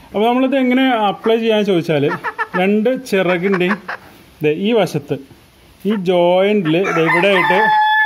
അപ്പോൾ നമ്മളിത് എങ്ങനെ അപ്ലൈ ചെയ്യാൻ ചോദിച്ചാൽ രണ്ട് ചിറകിൻ്റെയും ദേ ഈ വശത്ത് ഈ ജോയിൻറ്റിൽ ഇവിടെ ആയിട്ട്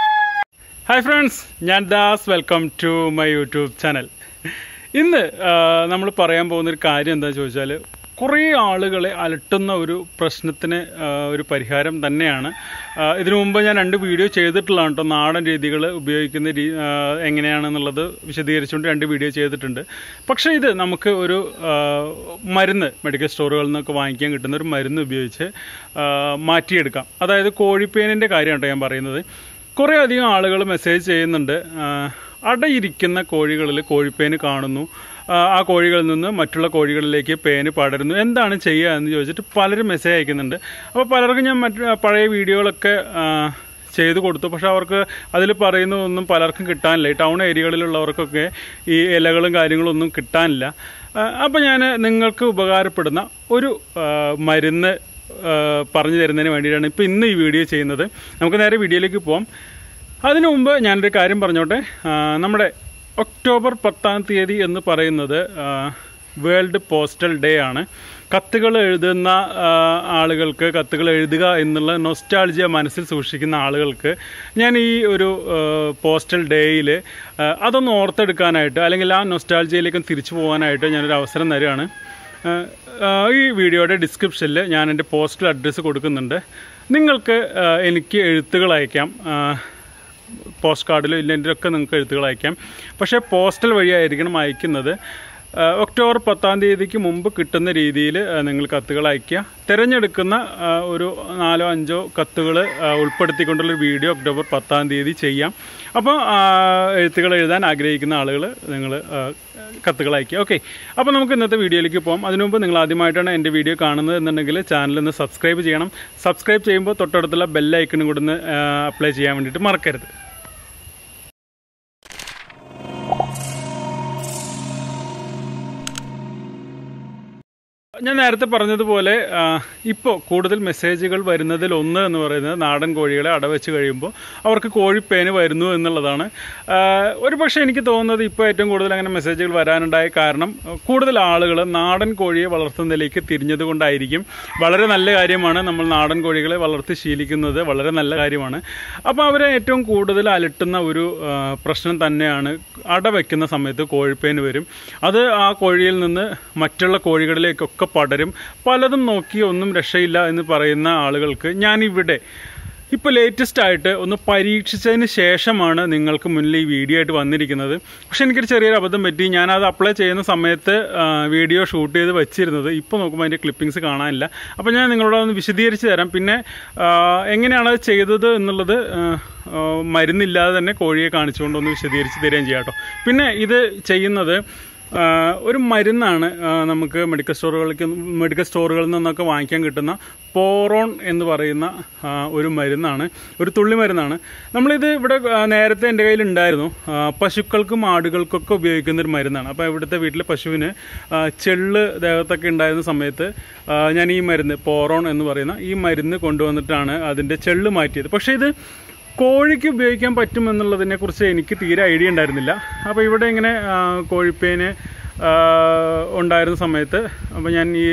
ഹായ് ഫ്രണ്ട്സ് ഞാൻ Das welcome to my YouTube channel ഇന്ന് നമ്മൾ പറയാൻ പോകുന്ന ഒരു കാര്യം എന്താ ചോദിച്ചാൽ കുറേ ആളുകളെ അലട്ടുന്ന ഒരു പ്രശ്നത്തിന് ആ, ഒരു പരിഹാരം തന്നെയാണ് ആ, ഇതിനു മുമ്പ് ഞാൻ രണ്ട് വീഡിയോ ചെയ്തിട്ടുള്ളതാണ് കേട്ടോ നാടൻ രീതികൾ ഉപയോഗിക്കുന്ന രീ ആ, എങ്ങനെയാണെന്നുള്ളത് വിശദീകരിച്ചുകൊണ്ട് രണ്ട് വീഡിയോ ചെയ്തിട്ടുണ്ട് പക്ഷേ ഇത് നമുക്ക് ഒരു ആ, മരുന്ന് മെഡിക്കൽ സ്റ്റോറുകളിൽ നിന്നൊക്കെ വാങ്ങിക്കാൻ കിട്ടുന്ന ഒരു മരുന്ന് ഉപയോഗിച്ച് ആ, മാറ്റിയെടുക്കാം അതായത് കോഴിപ്പേനിൻ്റെ കാര്യമാണ് കേട്ടോ ഞാൻ പറയുന്നത് കുറേ അധികം ആളുകൾ മെസ്സേജ് ചെയ്യുന്നുണ്ട് ആ, അടയിരിക്കുന്ന കോഴികളിൽ കോഴിപ്പേന് കാണുന്നു ആ, ആ കോഴികളിൽ നിന്ന് മറ്റുള്ള കോഴികളിലേക്ക് പേന് പടരുന്നു എന്താണ് ചെയ്യുക എന്ന് ചോദിച്ചിട്ട് പലരും മെസ്സേജ് അയക്കുന്നുണ്ട് അപ്പോൾ പലർക്കും ഞാൻ മറ്റ് പഴയ വീഡിയോകളൊക്കെ ആ, ചെയ്തു കൊടുത്തു പക്ഷെ അവർക്ക് അതിൽ പറയുന്നതൊന്നും പലർക്കും കിട്ടാനില്ല ഈ ടൗൺ ഏരിയകളിലുള്ളവർക്കൊക്കെ ഈ ഇലകളും കാര്യങ്ങളും ഒന്നും കിട്ടാനില്ല അപ്പോൾ ഞാൻ നിങ്ങൾക്ക് ഉപകാരപ്പെടുന്ന ഒരു ആ, മരുന്ന് ആ, പറഞ്ഞു തരുന്നതിന് വേണ്ടിയിട്ടാണ് ഇപ്പോൾ ഇന്ന് ഈ വീഡിയോ ചെയ്യുന്നത് നമുക്ക് നേരെ വീഡിയോയിലേക്ക് പോകാം അതിനു മുമ്പ് ഞാനൊരു കാര്യം പറഞ്ഞോട്ടെ ആ, നമ്മുടെ ഒക്ടോബർ പത്താം തീയതി എന്ന് പറയുന്നത് ആ, വേൾഡ് പോസ്റ്റൽ ഡേ ആണ് കത്തുകൾ എഴുതുന്ന ആ, ആളുകൾക്ക് കത്തുകൾ എഴുതുക എന്നുള്ള നൊസ്റ്റാൾജിയ മനസ്സിൽ സൂക്ഷിക്കുന്ന ആളുകൾക്ക് ഞാൻ ഈ ഒരു ആ, പോസ്റ്റൽ ഡേയിൽ അതൊന്ന് ഓർത്തെടുക്കാനായിട്ട് അല്ലെങ്കിൽ ആ നൊസ്റ്റാൾജിയയിലേക്ക് തിരിച്ചു പോകാനായിട്ട് ഞാനൊരു അവസരം തരികയാണ് ആഹ് ആഹ് ഈ വീഡിയോയുടെ ഡിസ്ക്രിപ്ഷനിൽ ഞാൻ എൻ്റെ പോസ്റ്റൽ അഡ്രസ്സ് കൊടുക്കുന്നുണ്ട് നിങ്ങൾക്ക് ആഹ് എനിക്ക് എഴുത്തുകൾ അയക്കാം ആഹ് പോസ്റ്റ് കാർഡിലോ ഇല്ലെങ്കിലൊക്കെ നിങ്ങൾക്ക് എഴുത്തുകൾ അയക്കാം പക്ഷേ പോസ്റ്റൽ വഴിയായിരിക്കണം അയക്കുന്നത് ആഹ് ഒക്ടോബർ പത്താം തീയതിക്ക് മുമ്പ് കിട്ടുന്ന രീതിയിൽ നിങ്ങൾ കത്തുകൾ അയക്കുക തിരഞ്ഞെടുക്കുന്ന ആഹ് ഒരു നാലോ അഞ്ചോ കത്തുകൾ ഉൾപ്പെടുത്തിക്കൊണ്ടുള്ള ഒരു വീഡിയോ ഒക്ടോബർ പത്താം തീയതി ചെയ്യാം അപ്പോൾ എഴുത്തുകൾ എഴുതാൻ ആഗ്രഹിക്കുന്ന ആളുകൾ നിങ്ങൾ കത്തുകൾ അയക്കുക ഓക്കെ അപ്പോൾ നമുക്ക് ഇന്നത്തെ വീഡിയോയിലേക്ക് പോകാം അതിനു മുമ്പ് നിങ്ങൾ ആദ്യമായിട്ടാണ് എൻ്റെ വീഡിയോ കാണുന്നത് എന്നുണ്ടെങ്കിൽ ചാനൽ ഒന്ന് സബ്സ്ക്രൈബ് ചെയ്യണം സബ്സ്ക്രൈബ് ചെയ്യുമ്പോൾ തൊട്ടടുത്തുള്ള ബെല്ലൈക്കണും കൂടെ ഒന്ന് അപ്ലൈ ചെയ്യാൻ വേണ്ടിയിട്ട് മറക്കരുത് ഞാൻ നേരത്തെ പറഞ്ഞതുപോലെ ഇപ്പോൾ കൂടുതൽ മെസ്സേജുകൾ വരുന്നതിൽ ഒന്ന് എന്ന് പറയുന്നത് നാടൻ കോഴികളെ അടവെച്ച് കഴിയുമ്പോൾ അവർക്ക് കോഴിപ്പേന് വരുന്നു എന്നുള്ളതാണ് ആ, ഒരു പക്ഷേ എനിക്ക് തോന്നുന്നത് ഇപ്പോൾ ഏറ്റവും കൂടുതൽ അങ്ങനെ മെസ്സേജുകൾ വരാനുണ്ടായ കാരണം ആ, കൂടുതൽ ആളുകൾ നാടൻ കോഴിയെ വളർത്തുന്നതിലേക്ക് തിരിഞ്ഞത് കൊണ്ടായിരിക്കും വളരെ നല്ല കാര്യമാണ് നമ്മൾ നാടൻ കോഴികളെ വളർത്തി ശീലിക്കുന്നത് വളരെ നല്ല കാര്യമാണ് അപ്പോൾ അവരെ ഏറ്റവും കൂടുതൽ അലട്ടുന്ന ഒരു ആ, പ്രശ്നം തന്നെയാണ് അടവെക്കുന്ന സമയത്ത് കോഴിപ്പേന് വരും അത് ആ കോഴിയിൽ നിന്ന് മറ്റുള്ള കോഴികളിലേക്കൊക്കെ പടരും പലതും നോക്കി ഒന്നും രക്ഷയില്ല എന്ന് പറയുന്ന ആളുകൾക്ക് ഞാനിവിടെ ഇപ്പോൾ ലേറ്റസ്റ്റ് ആയിട്ട് ഒന്ന് പരീക്ഷിച്ചതിന് ശേഷമാണ് നിങ്ങൾക്ക് മുന്നിൽ ഈ വീഡിയോ ആയിട്ട് വന്നിരിക്കുന്നത് പക്ഷെ എനിക്കൊരു ചെറിയൊരു അബദ്ധം പറ്റി ഞാനത് അപ്ലൈ ചെയ്യുന്ന സമയത്ത് ആ, വീഡിയോ ഷൂട്ട് ചെയ്ത് വെച്ചിരുന്നത് ഇപ്പോൾ നോക്കുമ്പോൾ അതിൻ്റെ ക്ലിപ്പിങ്സ് കാണാനില്ല അപ്പോൾ ഞാൻ നിങ്ങളോട് ഒന്ന് വിശദീകരിച്ച് തരാം പിന്നെ ആ, എങ്ങനെയാണ് അത് ചെയ്തത് എന്നുള്ളത് ആ, ആ, മരുന്നില്ലാതെ തന്നെ കോഴിയെ കാണിച്ചുകൊണ്ട് ഒന്ന് വിശദീകരിച്ച് തരികയും ചെയ്യാം കേട്ടോ പിന്നെ ഇത് ചെയ്യുന്നത് ആ, ഒരു മരുന്നാണ് ആ, നമുക്ക് മെഡിക്കൽ സ്റ്റോറുകളിലേക്ക് മെഡിക്കൽ സ്റ്റോറുകളിൽ നിന്നൊക്കെ വാങ്ങിക്കാൻ കിട്ടുന്ന പോറോൺ എന്ന് പറയുന്ന ആ, ഒരു മരുന്നാണ് ഒരു തുള്ളി മരുന്നാണ് നമ്മളിത് ഇവിടെ ആ, നേരത്തെ എൻ്റെ കയ്യിൽ ഉണ്ടായിരുന്നു ആ, പശുക്കൾക്കും ആടുകൾക്കൊക്കെ ഉപയോഗിക്കുന്ന ഒരു മരുന്നാണ് അപ്പോൾ ഇവിടുത്തെ വീട്ടിലെ പശുവിന് ആ, ചെള്ള് ദേഹത്തൊക്കെ ഉണ്ടായിരുന്ന സമയത്ത് ആ, ഞാൻ ഈ മരുന്ന് പോറോൺ എന്ന് പറയുന്ന ഈ മരുന്ന് കൊണ്ടുവന്നിട്ടാണ് അതിൻ്റെ ചെള്ള് മാറ്റിയത് പക്ഷേ ഇത് കോഴിക്ക് ഉപയോഗിക്കാൻ പറ്റുമെന്നുള്ളതിനെ കുറിച്ച് എനിക്ക് തീരെ ഐഡിയ ഉണ്ടായിരുന്നില്ല അപ്പോൾ ഇവിടെ ഇങ്ങനെ ആ, കോഴിപ്പേന് ആ, ഉണ്ടായിരുന്ന സമയത്ത് അപ്പോൾ ഞാൻ ഈ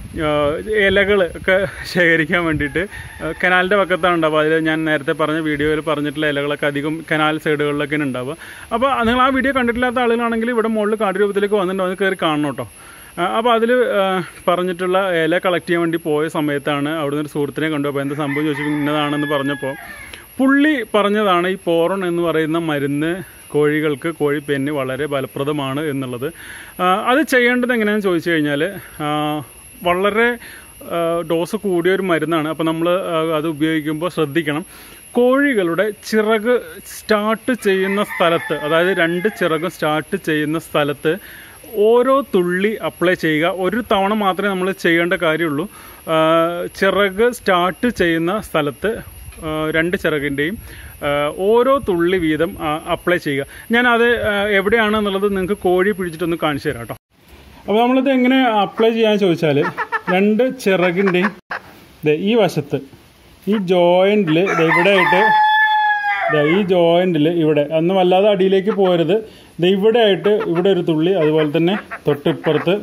ഇലകൾ ഒക്കെ ശേഖരിക്കാൻ വേണ്ടിയിട്ട് ആ, കനാലിൻ്റെ പക്കത്താണ് ഉണ്ടാവുക അതിൽ ഞാൻ നേരത്തെ പറഞ്ഞ വീഡിയോയിൽ പറഞ്ഞിട്ടുള്ള ഇലകളൊക്കെ അധികം കനാൽ സൈഡുകളിലൊക്കെയാണ് ഉണ്ടാവുക അപ്പോൾ നിങ്ങൾ ആ വീഡിയോ കണ്ടിട്ടില്ലാത്ത ആളുകളാണെങ്കിൽ ഇവിടെ മുകളിൽ കാട് രൂപത്തിലേക്ക് വന്നിട്ടുണ്ടോ അത് കയറി കാണണം കേട്ടോ അപ്പോൾ അതിൽ പറഞ്ഞിട്ടുള്ള ഇല കളക്ട് ചെയ്യാൻ വേണ്ടി പോയ സമയത്താണ് അവിടുന്ന് ഒരു സുഹൃത്തിനെ കണ്ടു അപ്പോൾ എന്താ സംഭവം ചോദിച്ചു ഇന്നതാണെന്ന് പറഞ്ഞപ്പോൾ പുള്ളി പറഞ്ഞതാണ് ഈ പോറൺ എന്ന് പറയുന്ന മരുന്ന് കോഴികൾക്ക് കോഴിപ്പേന് വളരെ ഫലപ്രദമാണ് എന്നുള്ളത് ആ, അത് ചെയ്യേണ്ടത് എങ്ങനെയാണെന്ന് ചോദിച്ചു കഴിഞ്ഞാൽ ആ, വളരെ ആ, ഡോസ് കൂടിയ ഒരു മരുന്നാണ് അപ്പോൾ നമ്മൾ അത് ഉപയോഗിക്കുമ്പോൾ ശ്രദ്ധിക്കണം കോഴികളുടെ ചിറക് സ്റ്റാർട്ട് ചെയ്യുന്ന സ്ഥലത്ത് അതായത് രണ്ട് ചിറകും സ്റ്റാർട്ട് ചെയ്യുന്ന സ്ഥലത്ത് ഓരോ തുള്ളി അപ്ലൈ ചെയ്യുക ഒരു തവണ മാത്രമേ നമ്മൾ ചെയ്യേണ്ട കാര്യമുള്ളൂ ആ, ചിറക് സ്റ്റാർട്ട് ചെയ്യുന്ന സ്ഥലത്ത് ആ, രണ്ട് ചിറകിൻ്റെയും ആ, ഓരോ തുള്ളി വീതം അപ്ലൈ ചെയ്യുക ഞാനത് ആ, എവിടെയാണെന്നുള്ളത് നിങ്ങൾക്ക് കോഴി പിടിച്ചിട്ടൊന്ന് കാണിച്ചു തരാം കേട്ടോ അപ്പോൾ നമ്മളിത് എങ്ങനെ അപ്ലൈ ചെയ്യാൻ ചോദിച്ചാൽ രണ്ട് ചിറകിൻ്റെയും ദേ ഈ വശത്ത് ഈ ജോയിൻറ്റിൽ ഇവിടെ ആയിട്ട് ദേ ഈ ജോയിൻറ്റിൽ ഇവിടെ അന്ന് വല്ലാതെ അടിയിലേക്ക് പോരുത് ദേ ഇവിടെ ആയിട്ട് ഇവിടെ ഒരു തുള്ളി അതുപോലെ തന്നെ തൊട്ടിപ്പുറത്ത്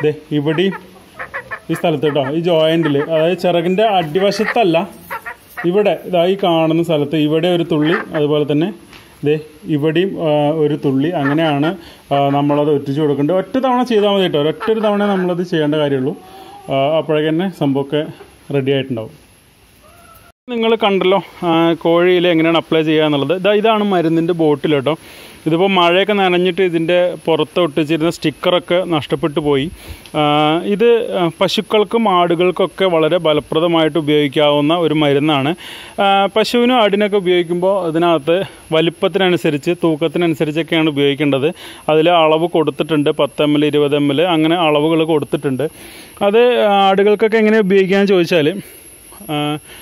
ദേ ഇവിടെയും ഈ സ്ഥലത്ത് കേട്ടോ ഈ ജോയിൻറ്റിൽ അതായത് ചിറകിൻ്റെ അടിവശത്തല്ല ഇവിടെ ഇതാ ഈ കാണുന്ന സ്ഥലത്ത് ഇവിടെ ഒരു തുള്ളി അതുപോലെ തന്നെ ദേ ഇവിടെയും ആ, ഒരു തുള്ളി അങ്ങനെയാണ് ആ, നമ്മളത് ഒറ്റിച്ച് കൊടുക്കേണ്ടത് ഒറ്റ തവണ ചെയ്താൽ മതി കേട്ടോ ഒരൊറ്റ ഒരു തവണ നമ്മളത് ചെയ്യേണ്ട കാര്യമുള്ളൂ ആ, അപ്പോഴേക്ക് തന്നെ സംഭവമൊക്കെ റെഡി ആയിട്ടുണ്ടാവും നിങ്ങൾ കണ്ടല്ലോ ആ, കോഴിയിൽ എങ്ങനെയാണ് അപ്ലൈ ചെയ്യുക എന്നുള്ളത് ഇതാ ഇതാണ് മരുന്നിൻ്റെ ബോട്ടിൽ കേട്ടോ ഇതിപ്പോൾ മഴയൊക്കെ നനഞ്ഞിട്ട് ഇതിൻ്റെ പുറത്ത് ഒട്ടിച്ചിരുന്ന സ്റ്റിക്കറൊക്കെ നഷ്ടപ്പെട്ടു പോയി ആ, ഇത് ആ, പശുക്കൾക്കും ആടുകൾക്കൊക്കെ വളരെ ഫലപ്രദമായിട്ട് ഉപയോഗിക്കാവുന്ന ഒരു മരുന്നാണ് ആ, പശുവിനും ആടിനൊക്കെ ഉപയോഗിക്കുമ്പോൾ അതിനകത്ത് വലിപ്പത്തിനനുസരിച്ച് തൂക്കത്തിനനുസരിച്ചൊക്കെയാണ് ഉപയോഗിക്കേണ്ടത് അതിൽ അളവ് കൊടുത്തിട്ടുണ്ട് പത്ത് എം എൽ ഇരുപത് എം എൽ അങ്ങനെ അളവുകൾ കൊടുത്തിട്ടുണ്ട് അത് ആടുകൾക്കൊക്കെ എങ്ങനെ ഉപയോഗിക്കാമെന്ന് ചോദിച്ചാൽ ആ,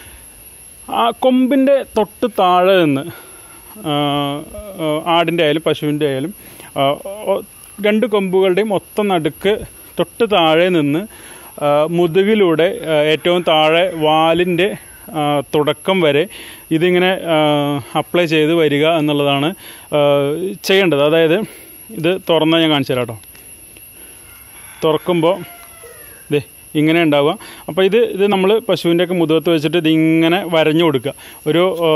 ആ കൊമ്പിൻ്റെ തൊട്ട് താഴെ നിന്ന് ആ, ആ, ആടിൻ്റെ ആയാലും പശുവിൻ്റെ ആയാലും ആ, ഒ- രണ്ട് കൊമ്പുകളുടെയും മൊത്തം നടുക്ക് തൊട്ട് താഴെ നിന്ന് ആ, മുതുകിലൂടെ ആ, ഏറ്റവും താഴെ വാലിൻ്റെ ആ, തുടക്കം വരെ ഇതിങ്ങനെ അപ്ലൈ ചെയ്ത് വരിക എന്നുള്ളതാണ് ആ, ചെയ്യേണ്ടത് അതായത് ഇത് തുറന്നാൽ ഞാൻ കാണിച്ചു തരാം കേട്ടോ തുറക്കുമ്പോൾ ദേ ഇങ്ങനെ ഉണ്ടാവുക അപ്പോൾ ഇത് ഇത് നമ്മൾ പശുവിൻ്റെയൊക്കെ മുതുകത്ത് വെച്ചിട്ട് ഇതിങ്ങനെ വരഞ്ഞു കൊടുക്കുക ഒരു ആ,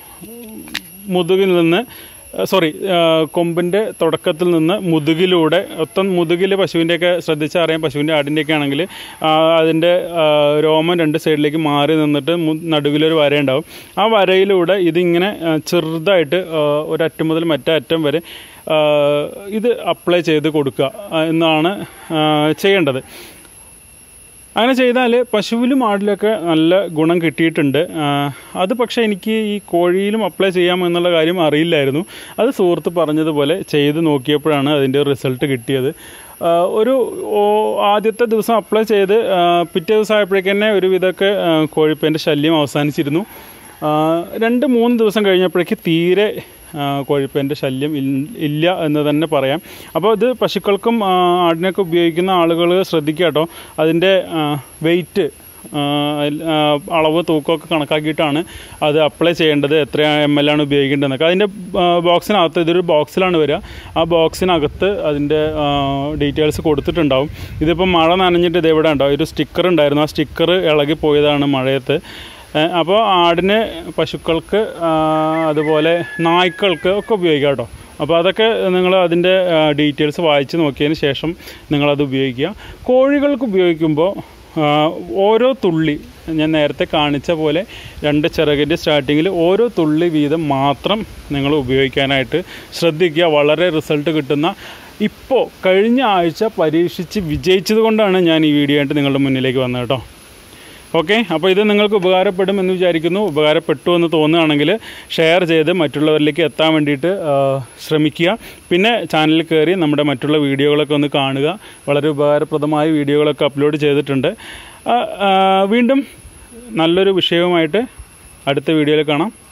മുതുകിൽ നിന്ന് സോറി കൊമ്പിൻ്റെ തുടക്കത്തിൽ നിന്ന് മുതുകിലൂടെ മൊത്തം മുതുകിൽ പശുവിൻ്റെയൊക്കെ ശ്രദ്ധിച്ചാൽ അറിയാം പശുവിൻ്റെ ആടിൻ്റെയൊക്കെ ആണെങ്കിൽ ആ, അതിൻ്റെ ആ, രോമം രണ്ട് സൈഡിലേക്ക് മാറി നിന്നിട്ട് മു- നടുവിലൊരു വര ഉണ്ടാവും ആ വരയിലൂടെ ഇതിങ്ങനെ ആ, ചെറുതായിട്ട് ആ, ഒരറ്റം മുതൽ മറ്റേ അറ്റം വരെ ആ, ഇത് അപ്ലൈ ചെയ്ത് കൊടുക്കുക ആ, എന്നാണ് ആ, ചെയ്യേണ്ടത് അങ്ങനെ ചെയ്താൽ പശുവിലും ആടിലൊക്കെ നല്ല ഗുണം കിട്ടിയിട്ടുണ്ട് ആ, അത് പക്ഷേ എനിക്ക് ഈ കോഴിയിലും അപ്ലൈ ചെയ്യാമോ എന്നുള്ള കാര്യം അറിയില്ലായിരുന്നു അത് സുഹൃത്ത് പറഞ്ഞതുപോലെ ചെയ്ത് നോക്കിയപ്പോഴാണ് അതിൻ്റെ റിസൾട്ട് കിട്ടിയത് ആ, ഒരു ഓ, ആദ്യത്തെ ദിവസം അപ്ലൈ ചെയ്ത് ആ, പിറ്റേ ദിവസം ആയപ്പോഴേക്ക് തന്നെ ഒരുവിധമൊക്കെ ആ, കോഴിപ്പേൻ്റെ ശല്യം അവസാനിച്ചിരുന്നു ആ, രണ്ട് മൂന്ന് ദിവസം കഴിഞ്ഞപ്പോഴേക്ക് തീരെ ആ, കോഴിപ്പേൻ്റെ ശല്യം ഇൽ- ഇല്ല എന്ന് തന്നെ പറയാം അപ്പോൾ ഇത് പശുക്കൾക്കും ആ, ആടിനൊക്കെ ഉപയോഗിക്കുന്ന ആളുകൾ ശ്രദ്ധിക്കുക കേട്ടോ അതിൻ്റെ വെയിറ്റ് അളവ് തൂക്കമൊക്കെ കണക്കാക്കിയിട്ടാണ് അത് അപ്ലൈ ചെയ്യേണ്ടത് എത്ര എം എൽ ആണ് ഉപയോഗിക്കേണ്ടതെന്നൊക്കെ അതിൻ്റെ ആ, ബോക്സിനകത്ത് ഇതൊരു ബോക്സിലാണ് വരിക ആ ബോക്സിനകത്ത് അതിൻ്റെ ഡീറ്റെയിൽസ് കൊടുത്തിട്ടുണ്ടാവും ഇതിപ്പോൾ മഴ നനഞ്ഞിട്ട് ഇത് എവിടെ ഉണ്ടാവും ഒരു സ്റ്റിക്കർ ഉണ്ടായിരുന്നു ആ സ്റ്റിക്കർ ഇളകി പോയതാണ് മഴയത്ത് അപ്പോൾ ആടിന് പശുക്കൾക്ക് ആ, അതുപോലെ നായ്ക്കൾക്ക് ഒക്കെ ഉപയോഗിക്കാം കേട്ടോ അപ്പോൾ അതൊക്കെ നിങ്ങൾ അതിൻ്റെ ഡീറ്റെയിൽസ് വായിച്ച് നോക്കിയതിന് ശേഷം നിങ്ങളത് ഉപയോഗിക്കുക കോഴികൾക്ക് ഉപയോഗിക്കുമ്പോൾ ആ, ഓരോ തുള്ളി ഞാൻ നേരത്തെ കാണിച്ച പോലെ രണ്ട് ചിറകിൻ്റെ സ്റ്റാർട്ടിങ്ങിൽ ഓരോ തുള്ളി വീതം മാത്രം നിങ്ങൾ ഉപയോഗിക്കാനായിട്ട് ശ്രദ്ധിക്കുക വളരെ റിസൾട്ട് കിട്ടുന്ന ഇപ്പോൾ കഴിഞ്ഞ ആഴ്ച പരീക്ഷിച്ച് വിജയിച്ചത് കൊണ്ടാണ് ഞാൻ ഈ വീഡിയോ ആയിട്ട് നിങ്ങളുടെ മുന്നിലേക്ക് വന്നത് കേട്ടോ ഓക്കെ അപ്പോൾ ഇത് നിങ്ങൾക്ക് ഉപകാരപ്പെടും എന്ന് വിചാരിക്കുന്നു ഉപകാരപ്പെട്ടു എന്ന് തോന്നുകയാണെങ്കിൽ ഷെയർ ചെയ്ത് മറ്റുള്ളവരിലേക്ക് എത്താൻ വേണ്ടിയിട്ട് ആ, ശ്രമിക്കുക പിന്നെ ചാനലിൽ കയറി നമ്മുടെ മറ്റുള്ള വീഡിയോകളൊക്കെ ഒന്ന് കാണുക വളരെ ഉപകാരപ്രദമായ വീഡിയോകളൊക്കെ അപ്ലോഡ് ചെയ്തിട്ടുണ്ട് ആ, ആ, വീണ്ടും നല്ലൊരു വിഷയവുമായിട്ട് അടുത്ത വീഡിയോയിൽ കാണാം